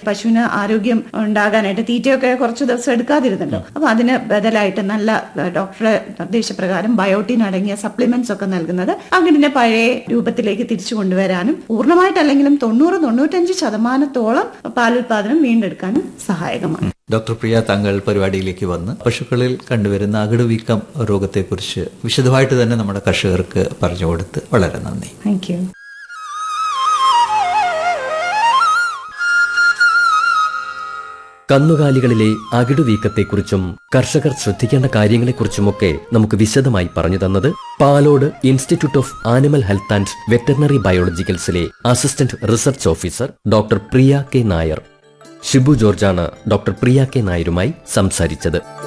പശുവിന് ആരോഗ്യം ഉണ്ടാകാനായിട്ട് തീറ്റയൊക്കെ കുറച്ച് ദിവസം എടുക്കാതിരുന്നല്ലോ അപ്പൊ അതിന് ബദലായിട്ട് നല്ല ഏഹ്, ഡോക്ടറുടെ നിർദ്ദേശപ്രകാരം ബയോട്ടിൻ അടങ്ങിയ സപ്ലിമെന്റ്സ് ഒക്കെ നൽകുന്നത് അകിടിനെ പഴയ രൂപത്തിലേക്ക് തിരിച്ചു കൊണ്ടുവരാനും പൂർണ്ണമായിട്ടല്ലെങ്കിലും തൊണ്ണൂറ് തൊണ്ണൂറ്റഞ്ച് ശതമാനത്തോളം പാലുൽപാദനം വീണ്ടെടുക്കാനും സഹായകമാണ് ഡോക്ടർ പ്രിയ താങ്കൾ പരിപാടിയിലേക്ക് വന്ന് പശുക്കളിൽ കണ്ടുവരുന്ന അകിടുവീക്കം രോഗത്തെക്കുറിച്ച് വിശദമായിട്ട് തന്നെ നമ്മുടെ കർഷകർക്ക് പറഞ്ഞു കൊടുത്ത് വളരെ നന്ദി താങ്ക് യു കന്നുകാലികളിലെ അകിടുവീക്കത്തെക്കുറിച്ചും കർഷകർ ശ്രദ്ധിക്കേണ്ട കാര്യങ്ങളെക്കുറിച്ചുമൊക്കെ നമുക്ക് വിശദമായി പറഞ്ഞു തന്നത് Palode institute of animal health and veterinary ബയോളജിക്കൽസിലെ assistant research officer doctor Priya K Nair Shibu ജോർജാണ് ഡോക്ടർ പ്രിയ കെ നായരുമായി സംസാരിച്ചത്